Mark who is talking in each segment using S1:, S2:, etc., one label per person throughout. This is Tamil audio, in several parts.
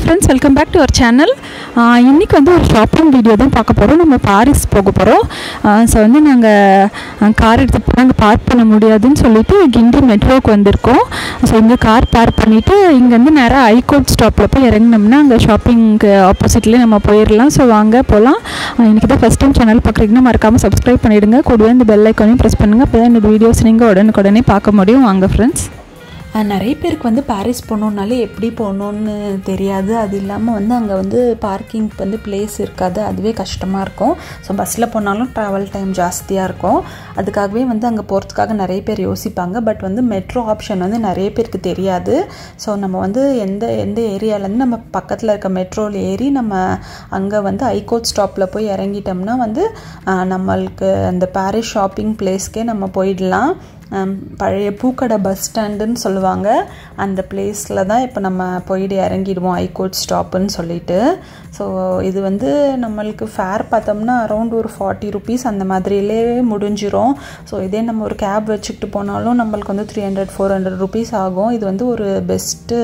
S1: friends welcome back to our channel இன்றைக்கி வந்து ஒரு ஷாப்பிங் வீடியோ தான் பார்க்க போகிறோம் நம்ம பாரிஸ் போக போகிறோம் ஸோ வந்து நாங்கள் கார் எடுத்து நாங்கள் பார்க் பண்ண முடியாதுன்னு சொல்லிட்டு கிண்டி மெட்ரோவுக்கு வந்திருக்கோம் ஸோ இங்கே கார் பார்க் பண்ணிவிட்டு இங்கேருந்து நேராக ஐகோட் ஸ்டாப்பில் போய் இறங்கினோம்னா அங்கே ஷாப்பிங்க்கு ஆப்போசிட்லேயே நம்ம போயிடலாம் ஸோ வாங்க போகலாம் இன்றைக்கி தான் ஃபஸ்ட் டைம் சேனல் பார்க்குறீங்கன்னா மறக்காமல் சப்ஸ்கிரைப் பண்ணிவிடுங்க கூடவே இந்த பெல் ஐக்கானையும் ப்ரெஸ் பண்ணுங்கள் அப்போ தான் இந்த வீடியோஸ் நீங்கள் உடனுக்குடனே பார்க்க முடியும் வாங்க ஃப்ரெண்ட்ஸ்
S2: நிறைய பேருக்கு வந்து பாரிஸ் போகணுன்னாலே எப்படி போகணுன்னு தெரியாது அது இல்லாமல் வந்து அங்கே வந்து பார்க்கிங் வந்து பிளேஸ் இருக்காது அதுவே கஷ்டமாக இருக்கும் ஸோ பஸ்ஸில் போனாலும் ட்ராவல் டைம் ஜாஸ்தியாக இருக்கும் அதுக்காகவே வந்து அங்கே போகிறதுக்காக நிறைய பேர் யோசிப்பாங்க பட் வந்து மெட்ரோ ஆப்ஷன் வந்து நிறைய பேருக்கு தெரியாது ஸோ நம்ம வந்து எந்த எந்த ஏரியாலேருந்து நம்ம பக்கத்தில் இருக்க மெட்ரோவில் ஏறி நம்ம அங்கே வந்து ஐகோட் ஸ்டாப்பில் போய் இறங்கிட்டோம்னா வந்து நம்மளுக்கு அந்த பாரிஸ் ஷாப்பிங் பிளேஸ்க்கே நம்ம போயிடலாம் பழைய பூக்கடை பஸ் ஸ்டாண்டுன்னு சொல்லுவாங்க அந்த பிளேஸில் தான் இப்போ நம்ம போயிட்டு இறங்கிடுவோம் ஐகோட் ஸ்டாப்புன்னு சொல்லிட்டு ஸோ இது வந்து நம்மளுக்கு ஃபேர் பார்த்தோம்னா அரௌண்ட் ஒரு ஃபார்ட்டி ருபீஸ் அந்த மாதிரிலே முடிஞ்சிரும் ஸோ இதே நம்ம ஒரு கேப் வச்சுக்கிட்டு போனாலும் நம்மளுக்கு வந்து three hundred four hundred rupees ஆகும் இது வந்து ஒரு பெஸ்ட்டு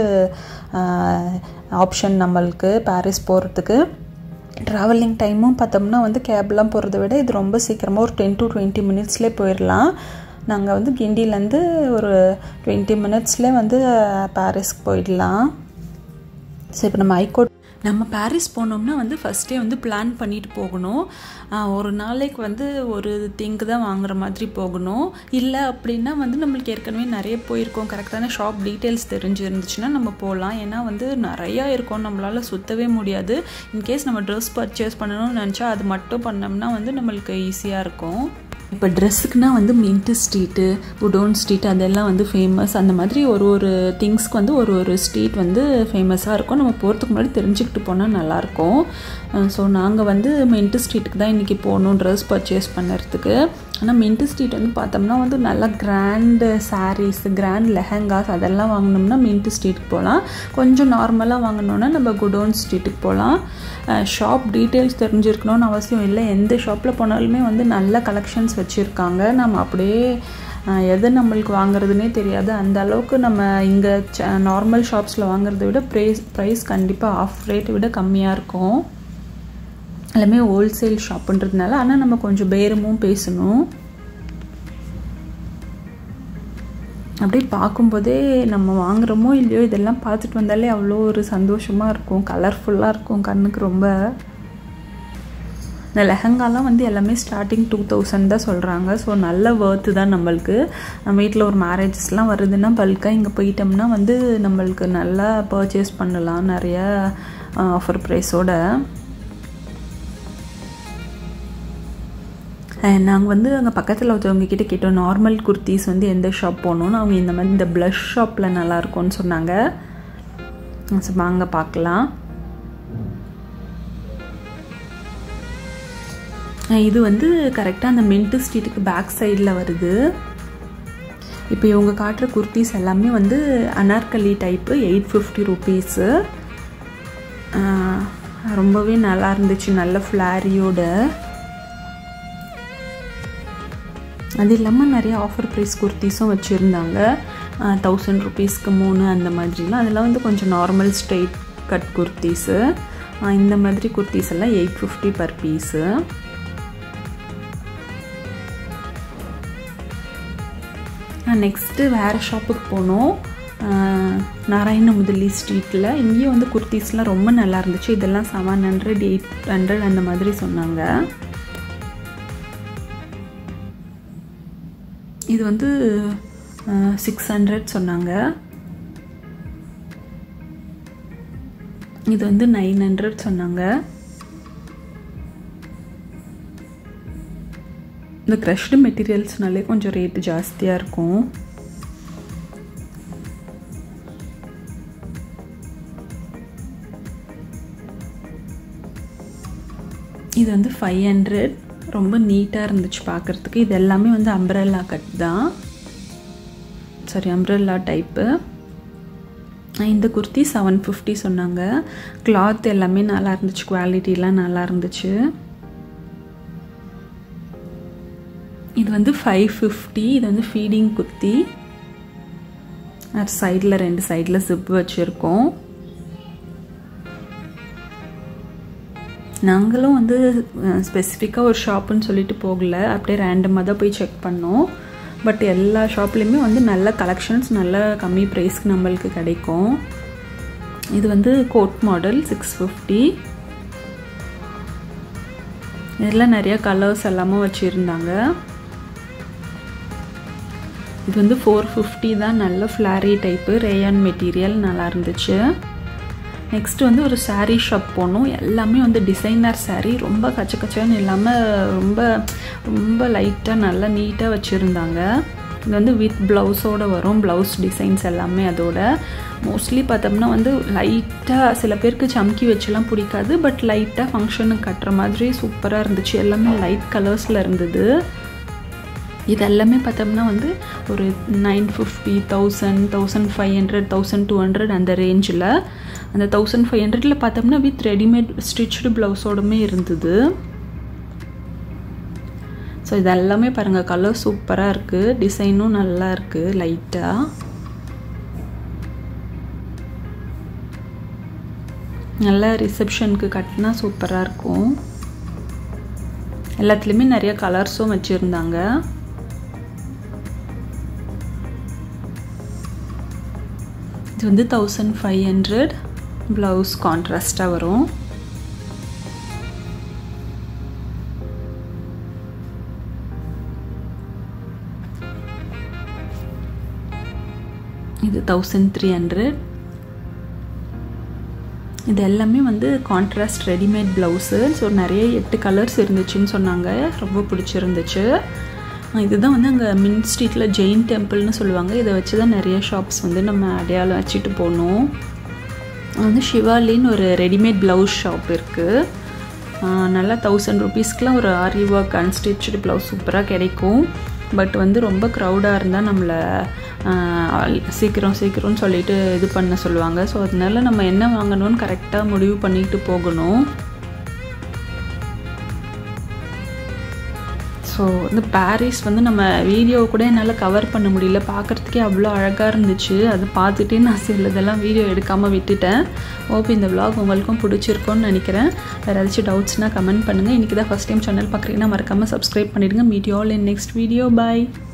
S2: ஆப்ஷன் நம்மளுக்கு பாரிஸ் போகிறதுக்கு ட்ராவலிங் டைமும் பார்த்தோம்னா வந்து கேப்லாம் போகிறத விட இது ரொம்ப சீக்கிரமாக ஒரு டென் டு டுவெண்ட்டி மினிட்ஸ்லேயே போயிடலாம் நாங்கள் வந்து கிண்டிலேருந்து ஒரு டுவெண்ட்டி மினிட்ஸ்லேயே வந்து பாரிஸ்க்கு போயிடலாம் ஸோ இப்போ நம்ம ஐகோட் நம்ம பாரிஸ் போனோம்னா வந்து ஃபஸ்ட்டே வந்து பிளான் பண்ணிட்டு போகணும் ஒரு நாளைக்கு வந்து ஒரு திங்க் தான் வாங்குற மாதிரி போகணும் இல்லை அப்படின்னா வந்து நம்மளுக்கு ஏற்கனவே நிறைய போயிருக்கோம் கரெக்டான ஷாப் டீட்டெயில்ஸ் தெரிஞ்சு இருந்துச்சுன்னா நம்ம போகலாம் ஏன்னா வந்து நிறையா இருக்கும் நம்மளால் சுற்றவே முடியாது இன்கேஸ் நம்ம ட்ரெஸ் பர்ச்சேஸ் பண்ணணும்னு நினச்சா அது மட்டும் பண்ணோம்னா வந்து நம்மளுக்கு ஈஸியாக இருக்கும் இப்போ ட்ரெஸ்ஸுக்குனா வந்து மின்ட்டு ஸ்ட்ரீட்டு உடோன் ஸ்ட்ரீட் அதெல்லாம் வந்து ஃபேமஸ் அந்த மாதிரி ஒரு ஒரு திங்ஸ்க்கு வந்து ஒரு ஒரு ஸ்ட்ரீட் வந்து ஃபேமஸாக இருக்கும் நம்ம போகிறதுக்கு முன்னாடி தெரிஞ்சுக்கிட்டு போனால் நல்லாயிருக்கும் ஸோ நாங்கள் வந்து மின்ட்டு ஸ்ட்ரீட்டுக்கு தான் இன்றைக்கி போகணும் ட்ரெஸ் பர்ச்சேஸ் பண்ணுறதுக்கு ஆனால் மின்ட்டு ஸ்ட்ரீட் வந்து பார்த்தோம்னா வந்து நல்லா கிராண்டு சாரீஸ் கிராண்ட் லெஹங்காஸ் அதெல்லாம் வாங்கினோம்னா மின்ட்டு ஸ்ட்ரீட்டுக்கு போகலாம் கொஞ்சம் நார்மலாக வாங்கினோன்னா நம்ம குடோன் ஸ்ட்ரீட்டுக்கு போகலாம் ஷாப் டீட்டெயில்ஸ் தெரிஞ்சிருக்கணும்னு அவசியம் இல்லை எந்த ஷாப்பில் போனாலுமே வந்து நல்ல கலெக்ஷன்ஸ் வச்சுருக்காங்க நம்ம அப்படியே எது நம்மளுக்கு வாங்குறதுனே தெரியாது அந்த அளவுக்கு நம்ம இங்கே நார்மல் ஷாப்ஸில் வாங்குறத விட ப்ரைஸ் ப்ரைஸ் கண்டிப்பாக ஆஃப் ரேட்டை விட கம்மியாக இருக்கும் எல்லாமே ஹோல்சேல் ஷாப்புன்றதுனால ஆனால் நம்ம கொஞ்சம் பேரமும் பேசணும் அப்படியே பார்க்கும்போதே நம்ம வாங்குகிறோமோ இல்லையோ இதெல்லாம் பார்த்துட்டு வந்தாலே அவ்வளோ ஒரு சந்தோஷமாக இருக்கும் கலர்ஃபுல்லாக இருக்கும் கண்ணுக்கு ரொம்ப இந்த லெஹங்காலாம் வந்து எல்லாமே ஸ்டார்டிங் டூ தௌசண்ட் தான் சொல்கிறாங்க ஸோ நல்ல ஒர்த்து தான் நம்மளுக்கு நம்ம வீட்டில் ஒரு மேரேஜஸ்லாம் வருதுன்னா பல்காக இங்கே போயிட்டோம்னா வந்து நம்மளுக்கு நல்லா பர்ச்சேஸ் பண்ணலாம் நிறைய ஆஃபர் ப்ரைஸோட நாங்கள் வந்து அங்கே பக்கத்தில் ஒருத்தவங்க கிட்டே கேட்டோம் நார்மல் குர்த்திஸ் வந்து எந்த ஷாப் போகணுன்னு அவங்க இந்த மாதிரி இந்த ப்ளஷ் ஷாப்பில் நல்லாயிருக்கும்னு சொன்னாங்க ஸோ வாங்க பார்க்கலாம் இது வந்து கரெக்டாக அந்த மின்ட்டு ஸ்ட்ரீட்டுக்கு பேக் சைடில் வருது இப்போ இவங்க காட்டுற குர்த்திஸ் எல்லாமே வந்து Anarkali type eight fifty rupees ரொம்பவே நல்லா இருந்துச்சு நல்ல ஃப்ளாரியோட அது இல்லாமல் நிறைய ஆஃபர் ப்ரைஸ் குர்த்திஸும் வச்சுருந்தாங்க தௌசண்ட் ருபீஸ்க்கு மூணு அந்த மாதிரிலாம் அதெல்லாம் வந்து கொஞ்சம் நார்மல் ஸ்ட்ரெயிட் கட் குர்த்திஸு இந்த மாதிரி குர்த்திஸ் எல்லாம் eight fifty per piece next வேறு ஷாப்புக்கு போனோம் நாராயண முதலி ஸ்ட்ரீட்டில் இங்கேயும் வந்து குர்த்திஸ்லாம் ரொம்ப நல்லா இருந்துச்சு இதெல்லாம் செவன் ஹண்ட்ரட் எயிட் ஹண்ட்ரட் அந்த மாதிரி சொன்னாங்க இது வந்து சிக்ஸ் ஹண்ட்ரட் சொன்னாங்க இது வந்து நைன் ஹண்ட்ரட் சொன்னாங்க இந்த க்ரஷ்டு மெட்டீரியல்ஸ்னாலே கொஞ்சம் ரேட்டு ஜாஸ்தியாக இருக்கும் இது வந்து ஃபைவ் ஹண்ட்ரட் ரொம்ப நீட்டாக இருந்துச்சு பார்க்குறதுக்கு இது எல்லாமே வந்து அம்ப்ரெல்லா கட் தான் சாரி அம்ப்ரெல்லா டைப்பு இந்த குர்த்தி செவன் ஃபிஃப்டி சொன்னாங்க கிளாத் எல்லாமே நல்லா இருந்துச்சு குவாலிட்டிலாம் நல்லா இருந்துச்சு இது வந்து ஃபைவ் ஃபிஃப்டி இது வந்து ஃபீடிங் குர்த்தி சைடில் ரெண்டு சைடில் ஜிப் வச்சுருக்கோம் நாங்களும் வந்து ஸ்பெசிஃபிக்காக ஒரு ஷாப்புன்னு சொல்லிட்டு போகல அப்படியே ரேண்டமாக தான் போய் செக் பண்ணோம் பட் எல்லா ஷாப்லேயுமே வந்து நல்ல கலெக்ஷன்ஸ் நல்ல கம்மி ப்ரைஸ்க்கு நம்மளுக்கு கிடைக்கும் இது வந்து கோட் மாடல் சிக்ஸ் ஃபிஃப்டி இதில் நிறைய கலர்ஸ் எல்லாமும் வச்சுருந்தாங்க இது வந்து ஃபோர் ஃபிஃப்டி தான் நல்ல ஃப்ளாரி டைப்பு ரேயான் மெட்டீரியல் நல்லா இருந்துச்சு நெக்ஸ்ட் வந்து ஒரு சாரீ ஷாப் போனோம் எல்லாமே வந்து டிசைனர் சாரீ ரொம்ப கச்ச கச்சன்னு இல்லாமல் ரொம்ப ரொம்ப லைட்டாக நல்லா நீட்டாக வச்சுருந்தாங்க இது வந்து வித் ப்ளவுஸோடு வரும் ப்ளவுஸ் டிசைன்ஸ் எல்லாமே அதோட மோஸ்ட்லி பார்த்தோம்னா வந்து லைட்டாக சில பேருக்கு சம்கி வச்சுலாம் பிடிக்காது பட் லைட்டாக ஃபங்க்ஷனுக்கு கட்டுற மாதிரி சூப்பராக இருந்துச்சு எல்லாமே லைட் கலர்ஸில் இருந்தது இது எல்லாமே பார்த்தோம்னா வந்து ஒரு nine fifty thousand thousand five hundred thousand two hundred அந்த ரேஞ்சில் அந்த தௌசண்ட் ஃபைவ் ஹண்ட்ரடில் பார்த்தோம்னா வித் ரெடிமேட் ஸ்டிச்சு ப்ளவுஸோடுமே இருந்தது ஸோ இது எல்லாமே பாருங்கள் கலர் சூப்பராக இருக்குது டிசைனும் நல்லா இருக்குது லைட்டாக நல்லா ரிசப்ஷனுக்கு கட்டினா சூப்பராக இருக்கும் எல்லாத்துலேயுமே நிறைய கலர்ஸும் வச்சுருந்தாங்க இது வந்து தௌசண்ட் ஃபைவ் ஹண்ட்ரட் ப்ளவுஸ் கான்ட்ராஸ்டாக வரும் இது தௌசண்ட் த்ரீ ஹண்ட்ரட் இது எல்லாமே வந்து கான்ட்ராஸ்ட் ரெடிமேட் ப்ளவுஸு ஸோ நிறைய எட்டு கலர்ஸ் இருந்துச்சுன்னு சொன்னாங்க ரொம்ப பிடிச்சிருந்துச்சு இதுதான் வந்து அங்கே மின் ஸ்ட்ரீட்டில் ஜெயின் டெம்பிள்னு சொல்லுவாங்க இதை வச்சு தான் நிறைய ஷாப்ஸ் வந்து நம்ம அடையாளம் வச்சுட்டு போனோம் வந்து ஷிவாலின்னு ஒரு ரெடிமேட் ப்ளவுஸ் ஷாப் இருக்குது நல்லா தௌசண்ட் ருபீஸ்க்குலாம் ஒரு ஆரி ஒர்க் அன்ஸ்டிச்சு ப்ளவுஸ் சூப்பராக கிடைக்கும் பட் வந்து ரொம்ப க்ரௌடாக இருந்தால் நம்மளை சீக்கிரம் சீக்கிரம்னு சொல்லிட்டு இது பண்ண சொல்லுவாங்க ஸோ அதனால நம்ம என்ன வாங்கணும்னு கரெக்டாக முடிவு பண்ணிட்டு போகணும் ஸோ இந்த பாரிஸ் வந்து நம்ம வீடியோ கூட என்னால் கவர் பண்ண முடியல பார்க்குறதுக்கே அவ்வளோ அழகாக இருந்துச்சு அது பார்த்துட்டே நான் சிலதெல்லாம் வீடியோ எடுக்காமல் விட்டுட்டேன் ஓகே இந்த விலாக் உங்களுக்கும் பிடிச்சிருக்கோன்னு நினைக்கிறேன் வேறு ஏதாச்சும் டவுட்ஸ்னால் கமெண்ட் பண்ணுங்கள் இன்றைக்கி தான் ஃபஸ்ட் டைம் சேனல் பார்க்குறீங்கன்னா மறக்காமல் சப்ஸ்கிரைப் பண்ணிவிடுங்க meet all in next video bye